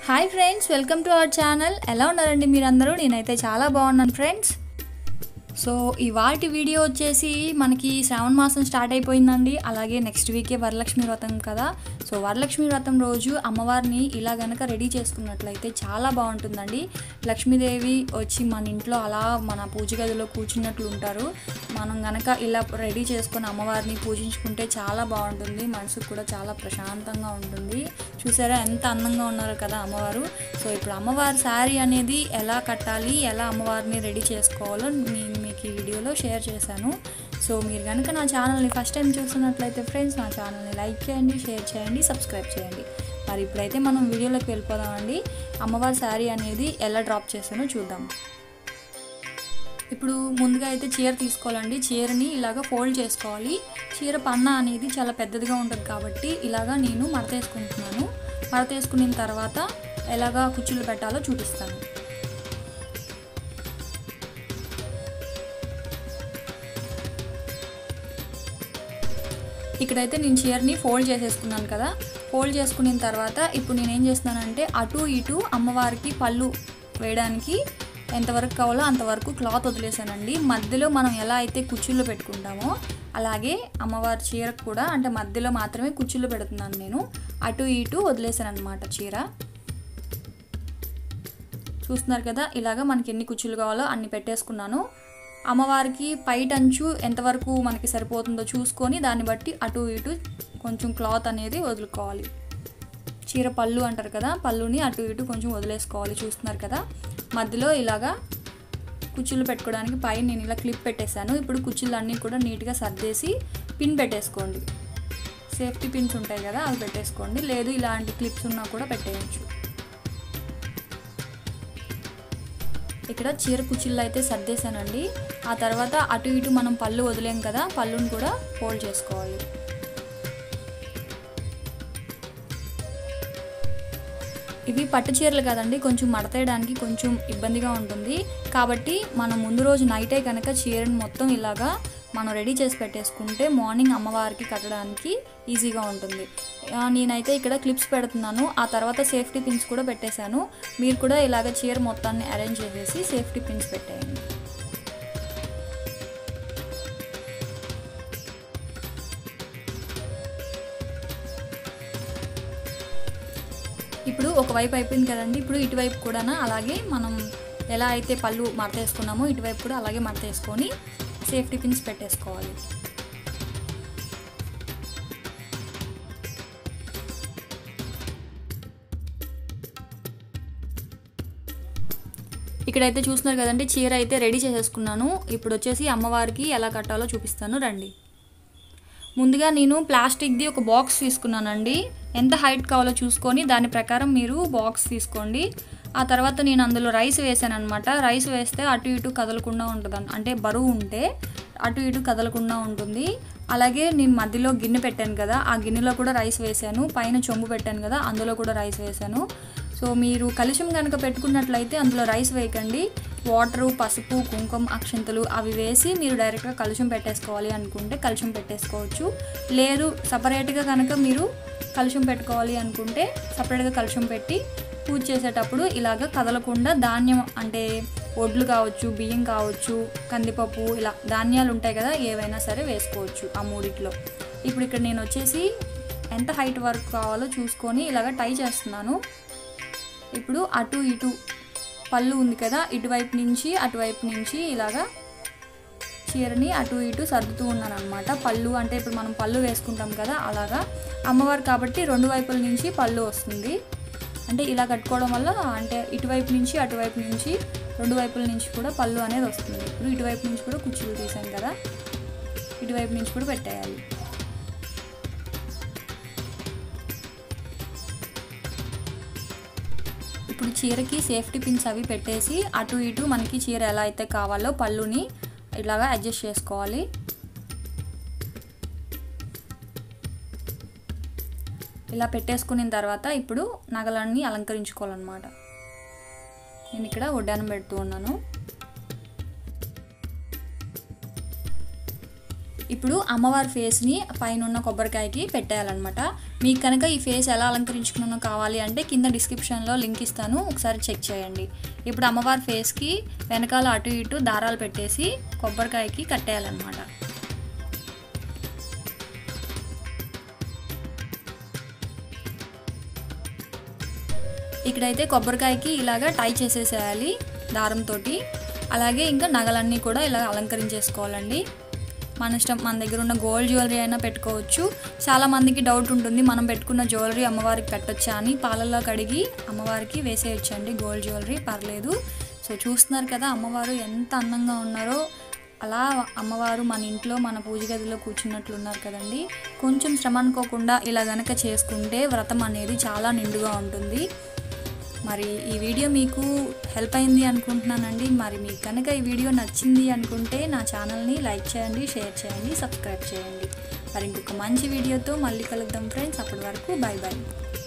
hi friends welcome to our channel ఎలా ఉన్నారండి మీరందరూ నేనైతే చాలా బాగున్నాను ఫ్రెండ్స్ సో ఇవాటి వీడియో వచ్చేసి మనకి శ్రావణ మాసం స్టార్ట్ అయిపోయిందండి అలాగే నెక్స్ట్ వీకే వరలక్ష్మి వ్రతం కదా సో వరలక్ష్మి వ్రతం రోజు అమ్మవారిని ఇలా గనక రెడీ చేసుకున్నట్లయితే చాలా బాగుంటుందండి లక్ష్మీదేవి వచ్చి మన ఇంట్లో అలా మన పూజ గదిలో కూర్చున్నట్లు ఉంటారు మనం గనక ఇలా రెడీ చేసుకొని అమ్మవారిని పూజించుకుంటే చాలా బాగుంటుంది మనసుకు కూడా చాలా ప్రశాంతంగా ఉంటుంది చూసారా ఎంత అందంగా ఉన్నారు కదా అమ్మవారు సో ఇప్పుడు అమ్మవారి శారీ అనేది ఎలా కట్టాలి ఎలా అమ్మవారిని రెడీ చేసుకోవాలో నేను మీకు ఈ వీడియోలో షేర్ చేశాను సో మీరు కనుక నా ఛానల్ని ఫస్ట్ టైం చూస్తున్నట్లయితే ఫ్రెండ్స్ నా ఛానల్ని లైక్ చేయండి షేర్ చేయండి సబ్స్క్రైబ్ చేయండి మరి ఇప్పుడైతే మనం వీడియోలోకి వెళ్ళిపోదామండి అమ్మవారి శారీ అనేది ఎలా డ్రాప్ చేస్తానో చూద్దాం ఇప్పుడు ముందుగా అయితే చీర తీసుకోవాలండి చీరని ఇలాగ ఫోల్డ్ చేసుకోవాలి చీర పన్న అనేది చాలా పెద్దదిగా ఉంటుంది కాబట్టి ఇలాగా నేను మడతేసుకుంటున్నాను మడతేసుకున్న తర్వాత ఎలాగా కుచ్చులు పెట్టాలో చూపిస్తాను ఇక్కడైతే నేను చీరని ఫోల్డ్ చేసేసుకున్నాను కదా ఫోల్డ్ చేసుకున్న తర్వాత ఇప్పుడు నేను ఏం చేస్తున్నానంటే అటు ఇటు అమ్మవారికి పళ్ళు వేయడానికి ఎంతవరకు కావాలో అంతవరకు క్లాత్ వదిలేసానండి మధ్యలో మనం ఎలా అయితే కుచ్చుళ్ళు పెట్టుకుంటామో అలాగే అమ్మవారి చీరకు కూడా అంటే మధ్యలో మాత్రమే కుచ్చుళ్ళు పెడుతున్నాను నేను అటు ఇటు వదిలేసాను అనమాట చీర చూస్తున్నారు కదా ఇలాగా మనకి ఎన్ని కుచ్చులు కావాలో అన్ని పెట్టేసుకున్నాను అమ్మవారికి పైటంచు ఎంతవరకు మనకి సరిపోతుందో చూసుకొని దాన్ని బట్టి అటు ఇటు కొంచెం క్లాత్ అనేది వదులుకోవాలి చీర పళ్ళు అంటారు కదా పళ్ళుని అటు ఇటు కొంచెం వదిలేసుకోవాలి చూస్తున్నారు కదా మధ్యలో ఇలాగా కుచ్చులు పెట్టుకోవడానికి పైన నేను ఇలా క్లిప్ పెట్టేశాను ఇప్పుడు కుచ్చులు అన్నీ కూడా నీట్గా సర్దేసి పిన్ పెట్టేసుకోండి సేఫ్టీ పిన్స్ ఉంటాయి కదా అవి పెట్టేసుకోండి లేదు ఇలాంటి క్లిప్స్ ఉన్నా కూడా పెట్టేయచ్చు ఇక్కడ చీర కుచ్చిళ్ళు అయితే సర్దేశానండి ఆ తర్వాత అటు ఇటు మనం పళ్ళు వదిలేం కదా పళ్ళుని కూడా ఫోల్డ్ చేసుకోవాలి ఇవి పట్టు చీరలు కదండి కొంచెం మడతేయడానికి కొంచెం ఇబ్బందిగా ఉంటుంది కాబట్టి మనం ముందు రోజు నైటే కనుక చీరని మొత్తం ఇలాగా మనం రెడీ చేసి పెట్టేసుకుంటే మార్నింగ్ అమ్మవారికి కట్టడానికి ఈజీగా ఉంటుంది నేనైతే ఇక్కడ క్లిప్స్ పెడుతున్నాను ఆ తర్వాత సేఫ్టీ పిన్స్ కూడా పెట్టేశాను మీరు కూడా ఇలాగ చీర మొత్తాన్ని అరేంజ్ చేసేసి సేఫ్టీ పిన్స్ పెట్టేయండి ఇప్పుడు ఒకవైపు అయిపోయింది కదండి ఇప్పుడు ఇటువైపు కూడా అలాగే మనం ఎలా అయితే పళ్ళు మడతేసుకున్నామో ఇటువైపు కూడా అలాగే మడతేసుకొని సేఫ్టీ పిన్స్ పెట్టేసుకోవాలి ఇక్కడైతే చూస్తున్నారు కదండి చీర అయితే రెడీ చేసేసుకున్నాను ఇప్పుడు వచ్చేసి అమ్మవారికి ఎలా కట్టాలో చూపిస్తాను రండి ముందుగా నేను ప్లాస్టిక్ది ఒక బాక్స్ తీసుకున్నానండి ఎంత హైట్ కావాలో చూసుకొని దాని ప్రకారం మీరు బాక్స్ తీసుకోండి ఆ తర్వాత నేను అందులో రైస్ వేసాను అనమాట రైస్ వేస్తే అటు ఇటు కదలకుండా ఉంటుంది అంటే బరువు ఉంటే అటు ఇటు కదలకుండా ఉంటుంది అలాగే నేను మధ్యలో గిన్నె పెట్టాను కదా ఆ గిన్నెలో కూడా రైస్ వేసాను పైన చెంబు పెట్టాను కదా అందులో కూడా రైస్ వేసాను సో మీరు కలుషం కనుక పెట్టుకున్నట్లయితే అందులో రైస్ వేయకండి వాటరు పసుపు కుంకుమ అక్షంతలు అవి వేసి మీరు డైరెక్ట్గా కలుషం పెట్టేసుకోవాలి అనుకుంటే కలుషం పెట్టేసుకోవచ్చు లేదు సపరేట్గా కనుక మీరు కలుషం పెట్టుకోవాలి అనుకుంటే సపరేట్గా కలుషం పెట్టి పూజ చేసేటప్పుడు ఇలాగ కదలకుండా ధాన్యం అంటే ఒడ్లు కావచ్చు బియ్యం కావచ్చు కందిపప్పు ఇలా ధాన్యాలు ఉంటాయి కదా ఏవైనా సరే వేసుకోవచ్చు ఆ మూడిట్లో ఇప్పుడు ఇక్కడ నేను వచ్చేసి ఎంత హైట్ వరకు కావాలో చూసుకొని ఇలాగ టై చేస్తున్నాను ఇప్పుడు అటు ఇటు పళ్ళు ఉంది కదా ఇటువైపు నుంచి అటువైపు నుంచి ఇలాగా చీరని అటు ఇటు సర్దుతూ ఉన్నాను అనమాట పళ్ళు అంటే ఇప్పుడు మనం పళ్ళు వేసుకుంటాం కదా అలాగా అమ్మవారు కాబట్టి రెండు వైపుల నుంచి పళ్ళు వస్తుంది అంటే ఇలా కట్టుకోవడం వల్ల అంటే ఇటువైపు నుంచి అటువైపు నుంచి రెండు వైపుల నుంచి కూడా పళ్ళు అనేది వస్తుంది ఇప్పుడు ఇటువైపు నుంచి కూడా కుర్చీలు తీసాం కదా ఇటువైపు నుంచి కూడా పెట్టేయాలి ఇప్పుడు చీరకి సేఫ్టీ పిన్స్ అవి పెట్టేసి అటు ఇటు మనకి చీర ఎలా అయితే కావాలో పళ్ళుని ఇలాగా అడ్జస్ట్ చేసుకోవాలి ఇలా పెట్టేసుకున్న తర్వాత ఇప్పుడు నగలన్నీ అలంకరించుకోవాలన్నమాట నేను ఇక్కడ వడ్డానం పెడుతూ ఉన్నాను ఇప్పుడు అమ్మవారి ఫేస్ని పైన ఉన్న కొబ్బరికాయకి పెట్టేయాలన్నమాట మీకు కనుక ఈ ఫేస్ ఎలా అలంకరించుకున్నానో కావాలి అంటే కింద డిస్క్రిప్షన్లో లింక్ ఇస్తాను ఒకసారి చెక్ చేయండి ఇప్పుడు అమ్మవారి ఫేస్కి వెనకాల అటు ఇటు దారాలు పెట్టేసి కొబ్బరికాయకి కట్టేయాలన్నమాట ఇక్కడైతే కొబ్బరికాయకి ఇలాగ టై చేసేసేయాలి దారంతో అలాగే ఇంకా నగలన్నీ కూడా ఇలా అలంకరించేసుకోవాలండి మన ఇష్టం మన దగ్గర ఉన్న గోల్డ్ జ్యువెలరీ అయినా పెట్టుకోవచ్చు చాలా మందికి డౌట్ ఉంటుంది మనం పెట్టుకున్న జ్యువెలరీ అమ్మవారికి పెట్టొచ్చా అని పాలల్లో కడిగి అమ్మవారికి వేసేయచ్చండి గోల్డ్ జ్యువెలరీ పర్లేదు సో చూస్తున్నారు కదా అమ్మవారు ఎంత అందంగా ఉన్నారో అలా అమ్మవారు మన ఇంట్లో మన పూజ గదిలో కూర్చున్నట్లు ఉన్నారు కదండి కొంచెం శ్రమ అనుకోకుండా ఇలా గనక చేసుకుంటే వ్రతం అనేది చాలా నిండుగా ఉంటుంది మరి ఈ వీడియో మీకు హెల్ప్ అయింది అనుకుంటున్నానండి మరి మీకు కనుక ఈ వీడియో నచ్చింది అనుకుంటే నా ఛానల్ని లైక్ చేయండి షేర్ చేయండి సబ్స్క్రైబ్ చేయండి మరి ఇంకొక మంచి వీడియోతో మళ్ళీ కలుద్దాం ఫ్రెండ్స్ అప్పటి వరకు బాయ్ బాయ్